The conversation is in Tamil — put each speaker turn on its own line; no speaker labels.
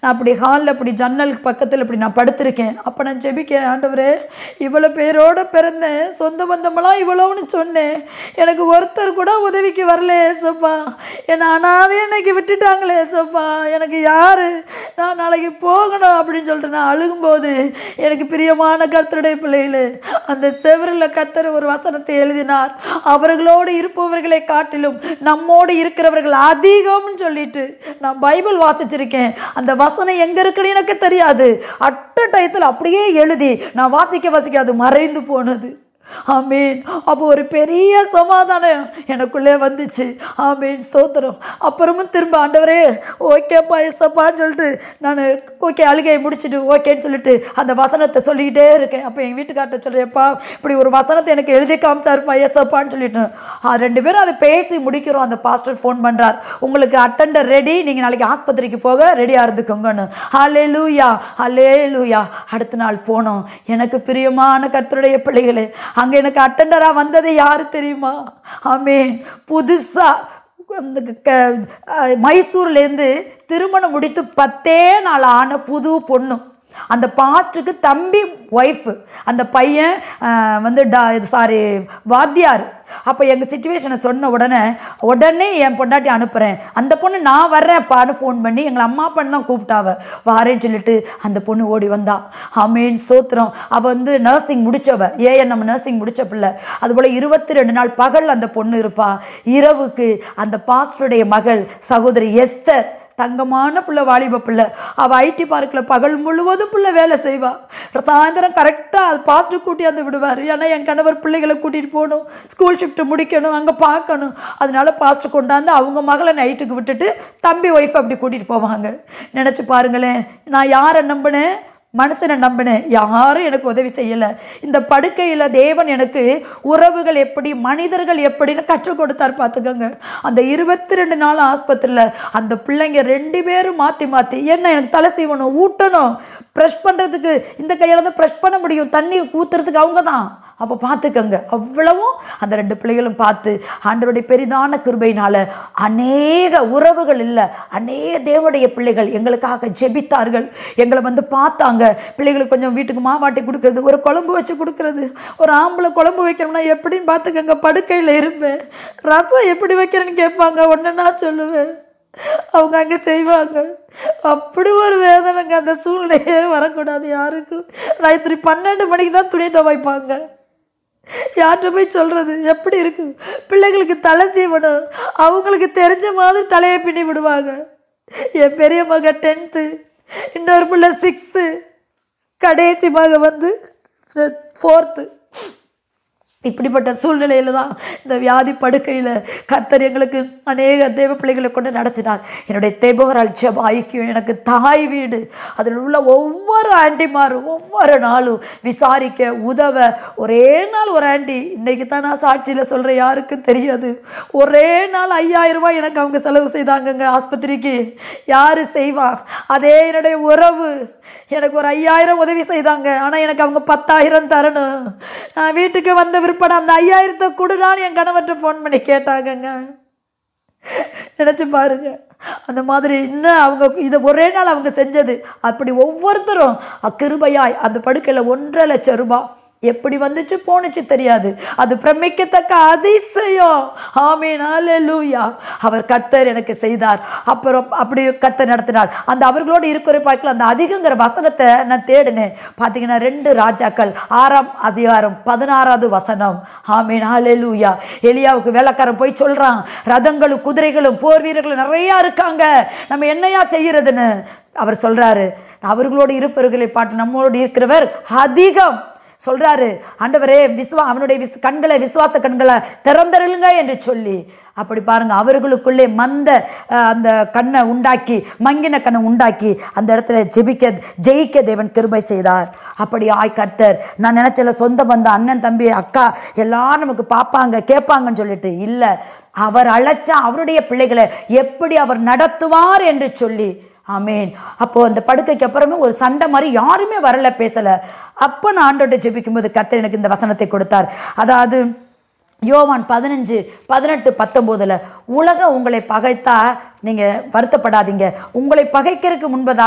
நான் அப்படி ஹாலில் அப்படி ஜன்னலுக்கு பக்கத்தில் இப்படி நான் படுத்திருக்கேன் அப்போ நான் ஜெபிக்கிறேன் ஆண்டவரே இவ்வளோ பேரோட பிறந்தேன் சொந்த பந்தமெல்லாம் இவ்வளோன்னு சொன்னேன் எனக்கு ஒருத்தர் கூட உதவிக்கு வரல ஏசப்பா என்னை அனாதே இன்னைக்கு விட்டுட்டாங்களே ஏசப்பா எனக்கு யார் நான் நாளைக்கு போகணும் அப்படின்னு சொல்லிட்டு நான் அழுகும்போது எனக்கு பிரியமான கர்த்தருடைய பிள்ளைகளே அந்த செவரில் கர்த்தர் ஒரு வசனத்தை எழுதினார் அவர்களோடு இருப்பவர்களை காட்டிலும் நம்மோடு இருக்கிறவர்கள் அதிகம்னு சொல்லிட்டு நான் பைபிள் வாசிச்சிருக்கேன் அந்த வசனம் எங்க இருக்குன்னு எனக்கு தெரியாது அட்ட டயத்தில் அப்படியே எழுதி நான் வாசிக்க வாசிக்க அது மறைந்து போனது ஆமீன் அப்போ ஒரு பெரிய சமாதானம் எனக்குள்ளே வந்துச்சு ஆமீன் ஸ்தோத்திரம் அப்புறமும் திரும்ப ஆண்டவரே ஓகேப்பா எஸ்ஸப்பான்னு சொல்லிட்டு நான் ஓகே அழுகையை முடிச்சுட்டு ஓகேன்னு சொல்லிட்டு அந்த வசனத்தை சொல்லிக்கிட்டே இருக்கேன் அப்போ எங்கள் வீட்டுக்கார்ட்ட சொல்கிறேன்ப்பா இப்படி ஒரு வசனத்தை எனக்கு எழுதி காமிச்சாருப்பா எஸ்ஸப்பான்னு சொல்லிட்டு ஆ, ரெண்டு பேரும் அதை பேசி முடிக்கிறோம் அந்த பாஸ்டர் ஃபோன் பண்ணுறார் உங்களுக்கு அட்டண்டர் ரெடி நீங்கள் நாளைக்கு ஆஸ்பத்திரிக்கு போக ரெடியாக இருந்துக்கோங்கன்னு ஹலே லூயா ஹலே லூயா அடுத்த நாள் போனோம் எனக்கு பிரியமான கர்த்தருடைய பிள்ளைகளே அங்கே எனக்கு அட்டண்டராக வந்தது யாரு தெரியுமா ஆமீன் புதுசாக இந்த க- அஹ் மைசூர்லேருந்து திருமணம் முடித்து பத்தே நாள் ஆன புது பொண்ணு அந்த பாஸ்ட்டுக்கு தம்பி ஒய்ஃபு அந்த பையன் அஹ், வந்து டா இது சாரி வாத்தியார் அப்போ எங்கள் சுச்சுவேஷனை சொன்ன உடனே உடனே என் பொண்டாட்டி அனுப்புகிறேன் அந்த பொண்ணு நான் வர்றேன்ப்பான்னு ஃபோன் பண்ணி எங்களை அம்மா அப்பன்னு தான் கூப்பிட்டாவ வாரேன்னு சொல்லிட்டு அந்த பொண்ணு ஓடி வந்தா ஆமேன் ஸ்தோத்திரம் அவள் வந்து நர்சிங் முடிச்சவ ஏஎன்எம் நர்சிங் முடிச்ச பிள்ளை அதுபோல் இருபத்தி ரெண்டு நாள் பகல் அந்த பொண்ணு இருப்பா இரவுக்கு அந்த பாஸ்டருடைய மகள் சகோதரி எஸ்தர் தங்கமான பிள்ளை வாலிப பிள்ளை அவள் ஐடி பார்க்கில் பகல் முழுவதும் பிள்ளை வேலை செய்வா சாயந்தரம் கரெக்டாக அது பாஸ்ட்டு கூட்டியாந்து விடுவார் ஏன்னா என் கணவர் பிள்ளைகளை கூட்டிகிட்டு போகணும் ஸ்கூல் ஷிஃப்ட் முடிக்கணும் அங்கே பார்க்கணும் அதனால பாஸ்ட்டு கொண்டாந்து அவங்க மகளை நைட்டுக்கு விட்டுட்டு தம்பி ஒய்ஃப் அப்படி கூட்டிகிட்டு போவாங்க நினச்சி பாருங்களேன் நான் யாரை நம்பினேன் மனுஷனை நம்பினேன் யாரும் எனக்கு உதவி செய்யலை இந்த படுக்கையில் தேவன் எனக்கு உறவுகள் எப்படி மனிதர்கள் எப்படின்னு கற்றுக் கொடுத்தார் பார்த்துக்கோங்க அந்த இருபத்தி ரெண்டு நாள் ஆஸ்பத்திரியில் அந்த பிள்ளைங்க ரெண்டு பேரும் மாற்றி மாற்றி என்ன எனக்கு தலை சீவணும் ஊட்டணும் ப்ரெஷ் பண்ணுறதுக்கு இந்த கையால் தான் ப்ரெஷ் பண்ண முடியும் தண்ணி ஊற்றுறதுக்கு அவங்க தான் அப்போ பார்த்துக்கங்க அவ்வளவும் அந்த ரெண்டு பிள்ளைகளும் பார்த்து ஆண்டவருடைய பெரிதான கிருபையினால அநேக உறவுகள் இல்லை அநேக தேவனுடைய பிள்ளைகள் எங்களுக்காக ஜெபித்தார்கள் எங்களை வந்து பார்த்தாங்க பிள்ளைகளுக்கு கொஞ்சம் வீட்டுக்கு மாவாட்டி கொடுக்கறது ஒரு குழம்பு வச்சு கொடுக்கறது ஒரு ஆம்பளை குழம்பு வைக்கிறோம்னா எப்படின்னு பார்த்துக்கங்க படுக்கையில் இருப்பேன் ரசம் எப்படி வைக்கிறேன்னு கேட்பாங்க ஒன்று நான் சொல்லுவேன் அவங்க அங்கே செய்வாங்க அப்படி ஒரு வேதனைங்க அந்த சூழ்நிலையே வரக்கூடாது யாருக்கும் ராத்திரி பன்னெண்டு மணிக்கு தான் துணி துவைப்பாங்க யார்கிட்ட போய் சொல்கிறது எப்படி இருக்கு பிள்ளைங்களுக்கு தலை சீவனம் அவங்களுக்கு தெரிஞ்ச மாதிரி தலையை பின்னி விடுவாங்க என் பெரிய மக டென்த்து இன்னொரு பிள்ளை சிக்ஸ்த்து கடைசி மக வந்து ஃபோர்த்து இப்படிப்பட்ட சூழ்நிலையில தான் இந்த வியாதி படுக்கையில் கர்த்தர் எங்களுக்கு அநேக தேவ பிள்ளைகளை கொண்டு நடத்தினார் என்னுடைய தெபோரால் ஜெப ஐக்கியம் எனக்கு தாய் வீடு அதில் உள்ள ஒவ்வொரு ஆண்டிமாரும் ஒவ்வொரு நாளும் விசாரிக்க உதவ ஒரே நாள் ஒரு ஆண்டி இன்னைக்கு தான் நான் சாட்சியில் சொல்கிறேன் யாருக்கும் தெரியாது ஒரே நாள் ஐயாயிரம் ரூபாய் எனக்கு அவங்க செலவு செய்தாங்கங்க ஆஸ்பத்திரிக்கு யார் செய்வா அதே என்னுடைய உறவு எனக்கு ஒரு ஐயாயிரம் உதவி செய்தாங்க ஆனால் எனக்கு அவங்க பத்தாயிரம் தரணும் நான் வீட்டுக்கு வந்த விற்பனை அந்த ஐயாயிரத்தை கொடுடான்னு என் கணவர்கிட்ட ஃபோன் பண்ணி கேட்டாங்கங்க நினச்சி பாருங்க அந்த மாதிரி இன்னும் அவங்க இதை ஒரே நாள் அவங்க செஞ்சது அப்படி ஒவ்வொருத்தரும் அக்கிருபையாய் அந்த படுக்கையில் ஒன்றரை லட்சம் ரூபாய் எப்படி வந்துச்சு போணுச்சு தெரியாது அது பிரமிக்கத்தக்க அதிசயம் ஆமீன் ஹalleluya அவர் கர்த்தர் எனக்கு செய்தார் அப்புறம் அப்படி கர்த்தர் நடத்தினார் அந்த அவர்களோடு இருக்கிற பார்க்கல அந்த அதிகங்கிற வசனத்தை நான் தேடினேன் பார்த்தீங்கன்னா ரெண்டு ராஜாக்கள் ஆறாம் அதிகாரம் பதினாறாவது வசனம் ஆமீன் ஹalleluya எலியாவுக்கு வேலைக்காரன் போய் சொல்றான் ரதங்களும் குதிரைகளும் போர் வீரர்களும் நிறையா இருக்காங்க நம்ம என்னையா செய்யறதுன்னு அவர் சொல்றாரு அவர்களோடு இருப்பவர்களை பாட்டு நம்மளோடு இருக்கிறவர் அதிகம் சொல்றாரு ஆண்டவரே விஸ்வா அவனுடைய விஸ் கண்களை விசுவாச கண்களை திறந்தருளுங்க என்று சொல்லி அப்படி பாருங்க அவர்களுக்குள்ளே மந்த அஹ், அந்த கண்ணை உண்டாக்கி மங்கின கண்ணை உண்டாக்கி அந்த இடத்துல ஜெபிக்க ஜெயிக்க தேவன் கிருபை செய்தார் அப்படி ஆய் கர்த்தர் நான் நினைச்சல சொந்த பந்தம் அண்ணன் தம்பி அக்கா எல்லாரும் நமக்கு பார்ப்பாங்க கேட்பாங்கன்னு சொல்லிட்டு இல்லை அவர் அழைச்சா அவருடைய பிள்ளைகளை எப்படி அவர் நடத்துவார் என்று சொல்லி ஆமேன் அப்போ அந்த படுக்கைக்கு அப்புறமே ஒரு சண்டை மாதிரி யாருமே வரல பேசல அப்போ நான் ஆண்டோட்ட ஜெபிக்கும்போது கர்த்தர் எனக்கு இந்த வசனத்தை கொடுத்தார் அதாவது யோவான் பதினஞ்சு பதினெட்டு பத்தொம்போதில் உலகம் உங்களை பகைத்தா நீங்கள் வருத்தப்படாதீங்க உங்களை பகைக்கிறதுக்கு முன்பதாக